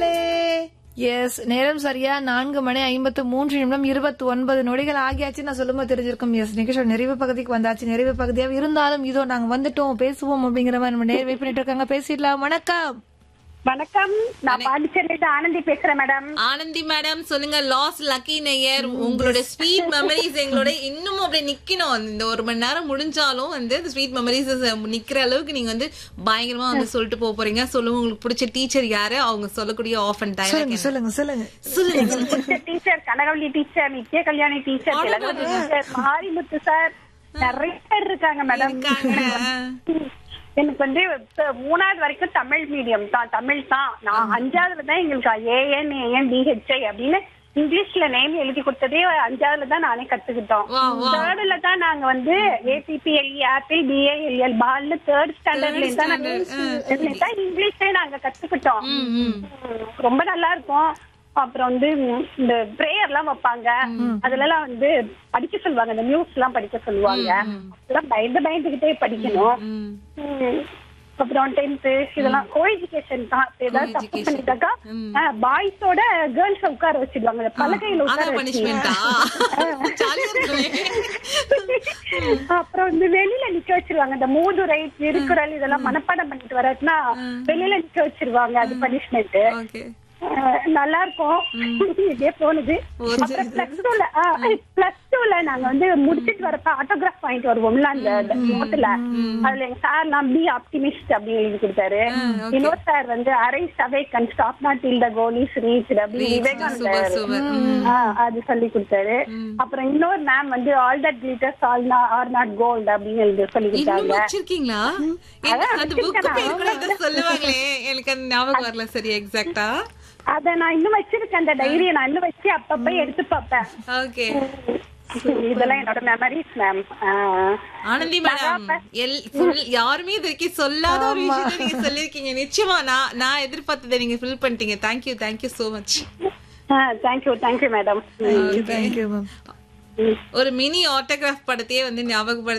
மக்களே எஸ் நேரம் சரியா நான்கு மணி ஐம்பத்து மூன்று நிமிடம் இருபத்தி ஒன்பது நொடிகள் ஆகியாச்சு நான் சொல்லும்போது தெரிஞ்சிருக்கும் எஸ் நிகழ்ச்சியோட நிறைவு பகுதிக்கு வந்தாச்சு நிறைவு பகுதியாக இருந்தாலும் இதோ நாங்க வந்துட்டோம் பேசுவோம் அப்படிங்கிற மாதிரி நம்ம நேர் வெயிட் பண்ணிட்டு இருக்காங்க பேசிடலாம் வணக்கம் வணக்கம் நான் பாண்டிச்சேரியில ஆனந்தி பேசுறேன் மேடம் ஆனந்தி மேடம் சொல்லுங்க லாஸ் லக்கி நெய்யர் உங்களோட ஸ்வீட் மெமரிஸ் எங்களோட இன்னும் அப்படியே நிக்கணும் இந்த ஒரு மணி நேரம் முடிஞ்சாலும் வந்து ஸ்வீட் மெமரிஸ் நிக்கிற அளவுக்கு நீங்க வந்து பயங்கரமா வந்து சொல்லிட்டு போக போறீங்க சொல்லுங்க உங்களுக்கு பிடிச்ச டீச்சர் யாரு அவங்க சொல்லக்கூடிய ஆஃப் அண்ட் சொல்லுங்க டைம் சொல்லுங்க சொல்லுங்க சொல்லுங்க சொல்லுங்க. Teacher teacher Kanagavalli teacher Nithya Kalyani teacher Thilagavathi teacher Marimuthu sir நிறைய பேர் இருக்காங்க மேடம் இருக்காங்க. எனக்கு வந்து த- மூணாவது வரைக்கும் தமிழ் மீடியம் தான் தமிழ் தான் நான் அஞ்சாவதுல தான் எங்களுக்கு ஏஎன் ஏஎன் டிஹெச்ஐ அப்படின்னு இங்கிலீஷ்ல நேம் எழுதி கொடுத்ததே அஞ்சாவதுல தான் நானே கத்துக்கிட்டோம் Wow, wow. தேர்ட்ல தான் நாங்க வந்து ஏபிபிஎல்இ ஆப்பிள் பிஏஎல்எல் பால்னு தேர்ட் ஸ்டாண்டர்ட்ல இருந்தா நாங்க இதுல தான் இங்கிலீஷே நாங்க கத்துக்கிட்டோம் ம், ம். ம், ரொம்ப நல்லா இருக்கும் அப்புறம் வந்து ம், இந்த பிரேயர் எல்லாம் வைப்பாங்க அதுல எல்லாம் வந்து படிக்க சொல்லுவாங்க இந்த நியூஸ் எல்லாம் படிக்க சொல்லுவாங்க அதெல்லாம் பயந்து பயந்துகிட்டே படிக்கணும் ம். ம். அப்புறம் டென்த் இதெல்லாம் கோ எஜுகேஷன் தான் இப்ப ஏதாவது தப்பு Co-education. பண்ணிட்டாக்கா பாய்ஸோட கேர்ள்ஸ் உட்கார வச்சிருவாங்க இந்த பலகையில உட்கார அதான் வச்சு பனிஷ்மெண்டா ஜாலியா இருக்குமே அப்புறம் வந்து வெளியில நிக்க வச்சிருவாங்க இந்த மூதுரை திருக்குறள் இதெல்லாம் மனப்பாடம் பண்ணிட்டு வரதுன்னா வெளியில நிக்க வச்சிருவாங்க அது பனிஷ்மெண்ட் ஓகே நல்லா இருக்கும் இதே போனது ஓ, அப்புறம் பிளஸ் டூல பிளஸ் டூல நாங்க வந்து முடிச்சிட்டு வரப்ப ஆட்டோகிராஃப் வாங்கிட்டு வருவோம்ல அந்த நோட்டுல அதுல எங்க சார் நான் பி ஆப்டிமிஸ்ட் அப்படின்னு எழுதி கொடுத்தாரு இன்னொரு சார் வந்து அரை சவை கன் stop not till the goal is reach அப்படின்னு சூப்பர் விவேகானந்தர் சூப்பர் ஆ, அது சொல்லி கொடுத்தாரு அப்புறம் இன்னொரு மேம் வந்து all that glitters all are not gold அப்படின்னு எழுதி சொல்லி இன்னும் கொடுத்தாங்க வச்சிருக்கீங்களா என்ன, அந்த புக் பேர் கூட ஏதோ சொல்லுவாங்களே எனக்கு அந்த ஞாபகம் வரல சரி எக்ஸாக்ட்டா அத நான் இன்னும் வச்சிருக்கேன் அந்த டைரியை நான் இன்னும் வச்சு அப்பப்ப எடுத்து பார்ப்பேன் ஓகே இதெல்லாம் என்னோட மெமரிஸ் மேம் ஆனந்தி மேடம் எல் full- யாருமே இது வரைக்கும் சொல்லாத ஒரு விஷயத்தை நீங்க சொல்லிருக்கீங்க நிச்சயமா நான் நான் எதிர்பார்த்ததை நீங்க ஃபில் பண்ணிட்டீங்க thank you thank you so much thank you thank you madam thank you ma'am ஒரு மினி ஆட்டோகிராஃப் படத்தையே வந்து ஞாபகப்படுத்தி